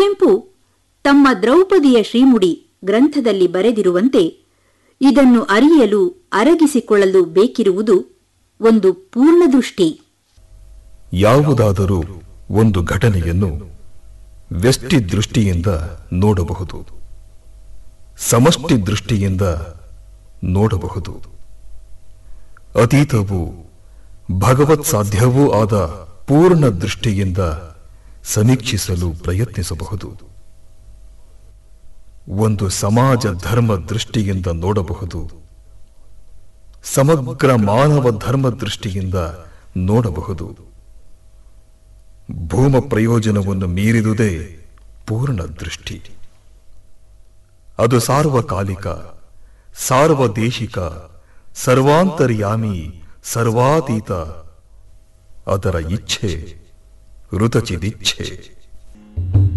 ಕುವೆಂಪು ತಮ್ಮ ದ್ರೌಪದಿಯ ಶ್ರೀಮುಡಿ ಗ್ರಂಥದಲ್ಲಿ ಬರೆದಿರುವಂತೆ ಇದನ್ನು ಅರಿಯಲು ಅರಗಿಸಿಕೊಳ್ಳಲು ಬೇಕಿರುವುದು ಒಂದು ಪೂರ್ಣದೃಷ್ಟಿ ಯಾವುದಾದರೂ ಒಂದು ಘಟನೆಯನ್ನು ವ್ಯಷ್ಟಿ ದೃಷ್ಟಿಯಿಂದ ನೋಡಬಹುದು ಸಮಷ್ಟಿ ದೃಷ್ಟಿಯಿಂದ ನೋಡಬಹುದು ಅತೀತವು ಭಗವತ್ ಸಾಧ್ಯವೂ ಆದ ಪೂರ್ಣ ದೃಷ್ಟಿಯಿಂದ ಸಮೀಕ್ಷಿಸಲು ಪ್ರಯತ್ನಿಸಬಹುದು ಒಂದು ಸಮಾಜ ಧರ್ಮ ದೃಷ್ಟಿಯಿಂದ ನೋಡಬಹುದು ಸಮಗ್ರ ಮಾನವ ಧರ್ಮ ದೃಷ್ಟಿಯಿಂದ ನೋಡಬಹುದು ಭೂಮ ಪ್ರಯೋಜನವನ್ನು ಮೀರಿದುದೇ ಪೂರ್ಣ ದೃಷ್ಟಿ ಅದು ಸಾರ್ವಕಾಲಿಕ ಸಾರ್ವದೇಶಿಕ ಸರ್ವಾಂತರ್ಯಾಮಿ ಸರ್ವಾತೀತ ಅದರ ಇಚ್ಛೆ ಋತಚಿದಿಚ್ಛೆ